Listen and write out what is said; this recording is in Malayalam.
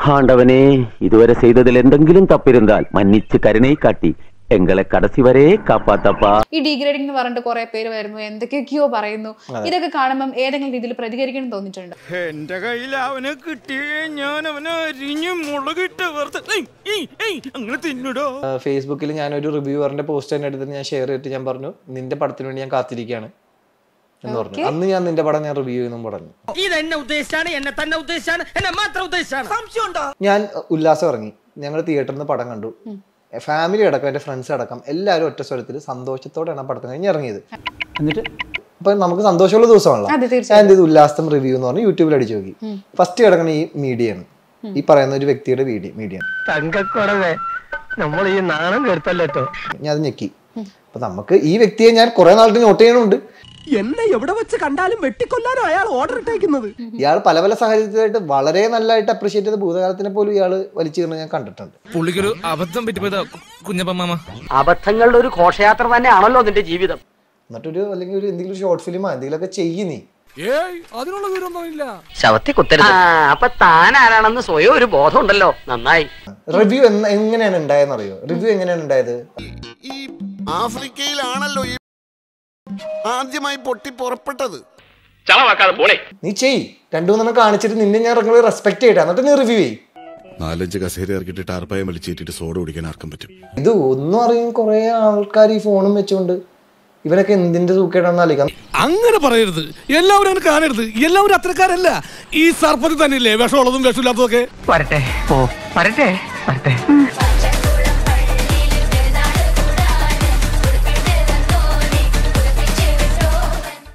ஆண்டவனே இதுவரை செய்ததில் എന്തെങ്കിലും தப்பிருந்தால் மன்னிச்சு கருணை காட்டி എങ്ങളെ കടസി വരെ കാപ്പാത്തപ്പാ ഈ ഡീഗ്രേഡിംഗ് എന്ന് പറഞ്ഞിട്ട് കുറെ പേര് വരുന്നു എന്തൊക്കെയൊക്കെയോ പറയുന്നു ഇതൊക്കെ കാണുമ്പോൾ ഏതെങ്കിലും രീതിയിൽ പ്രതികരിക്കണം തോന്നിയിട്ടുണ്ട് എന്റെ കയ്യിൽ അവനെ കിട്ടിയേ ഞാൻ അവനെ അരിഞ്ഞ് മുളകിട്ട് വെറുതെ ഏയ്, ഏയ്, ഏയ്, അങ്ങനെ തിന്നിടോ ഫേസ്ബുക്കിൽ ഞാനൊരു റിവ്യൂവറിന്റെ പോസ്റ്റ് തന്നെ എടുത്തിട്ട് ഞാൻ ഷെയർ ചെയ്തിട്ട് ഞാൻ പറഞ്ഞു നിന്റെ പടത്തിന് വേണ്ടി ഞാൻ കാത്തിരിക്കുകയാണ് എന്ന് പറഞ്ഞു അന്ന് ഞാൻ നിന്റെ പടം ഞാൻ റിവ്യൂ ചെയ്യുന്നു പറഞ്ഞു ഇത് എന്നെ ഉദ്ദേശിച്ചാണ് എന്നെ തന്നെ ഉദ്ദേശിച്ചാണ് എന്നെ മാത്രം ഉദ്ദേശിച്ചാണ് സംശയമുണ്ടോ ഞാൻ ഉല്ലാസം ഇറങ്ങി ഞങ്ങൾ തിയേറ്ററിൽ നിന്ന് പടം കണ്ടു ഫാമിലി അടക്കം എൻ്റെ ഫ്രണ്ട്സ് അടക്കം എല്ലാവരും ഒറ്റ സ്വരത്തിൽ സന്തോഷത്തോടെയാണ് ആ പടത്തിന് കഴിഞ്ഞ് ഇറങ്ങിയത് എന്നിട്ട് അപ്പൊ നമുക്ക് സന്തോഷമുള്ള ദിവസമാണല്ലോ അതെ, തീർച്ചയായും. ഞാൻ എന്ത് ചെയ്തു ഉല്ലാസം റിവ്യൂ എന്ന് പറഞ്ഞ് യൂട്യൂബിൽ അടിച്ചു നോക്കി ഫസ്റ്റ് കിടക്കുന്ന ഈ മീഡിയാണ് ഈ പറയുന്ന ഒരു വ്യക്തിയുടെ വീഡിയോ മീഡിയ തങ്കക്കുറവേ നമ്മൾ ഈ നാണം കെടുത്തല്ലോ ഞാൻ അത് ഞെക്കി അപ്പൊ നമുക്ക് ഈ വ്യക്തിയെ ഞാൻ കുറെ നാളത്തെ നോട്ട് ചെയ്യണമുണ്ട് എന്നെ എവിടെ വെച്ച് കണ്ടാലും വെട്ടിക്കൊല്ലാനോ അയാൾ ഓർഡർ ഇട്ടേക്കുന്നത് ഇയാൾ പല പല സാഹചര്യത്തിലായിട്ട് വളരെ നല്ലതായിട്ട് അപ്രീഷിയേറ്റ് ചെയ്ത ഭൂതകാലത്തിനെ പോലും ഇയാൾ വലിച്ചു ഞാൻ കണ്ടിട്ടുണ്ട് പുള്ളിക്കൊരു അബദ്ധം പറ്റിപ്പോയതാ കുഞ്ഞപ്പമ്മ അബദ്ധങ്ങളുടെ ഒരു ഘോഷയാത്ര തന്നെയാണല്ലോ നിന്റെ ജീവിതം എന്നിട്ടൊരു അല്ലെങ്കിൽ ഒരു എന്തെങ്കിലും ഷോർട്ട് ഫിലിമോ എന്തെങ്കിലുമൊക്കെ ചെയ്യ് നീ ഏയ് അതിനുള്ള വിവരമൊന്നും ഇല്ല ശവത്തി കുത്തരുത് അപ്പൊ താൻ ആരാണെന്ന് സ്വയം ഒരു ബോധം ഉണ്ടല്ലോ നന്നായി റിവ്യൂ എങ്ങനെയാണ് ഉണ്ടായെന്ന് അറിയോ റിവ്യൂ എങ്ങനെയാണ് ഉണ്ടായത് ഈ ആഫ്രിക്കയിലാണല്ലോ ഈ ആദ്യമായി പൊട്ടി പുറപ്പെട്ടത് നീ ചെയ് രണ്ടു മൂന്നെണ്ണം കാണിച്ചിട്ട് നിന്നെ ഞാൻ റെസ്പെക്ട് ചെയ്യട്ടെ എന്നിട്ട് നീ റിവ്യൂ ചെയ് നാലഞ്ച് കസേര ഇറക്കിയിട്ട് ടാർപ്പായം വലിച്ചേറ്റിട്ട് സോഡ കുടിക്കാൻ ആർക്കും പറ്റും ഇത് ഒന്നും അറിയും കുറെ ആൾക്കാർ ഈ ഫോണും വെച്ചുകൊണ്ട് ഇവരൊക്കെ എന്തിന്റെ സൂക്കേടാണെന്ന് ആലോചിക്കാം അങ്ങനെ പറയരുത് എല്ലാവരും അങ്ങനെ കാണരുത് എല്ലാവരും അത്രക്കാരല്ല ഈ സർപ്പത്തിൽ തന്നെയല്ലേ വിഷമുള്ളതും വിഷമില്ലാത്തതൊക്കെ വരട്ടെ ഓ വരട്ടെ വരട്ടെ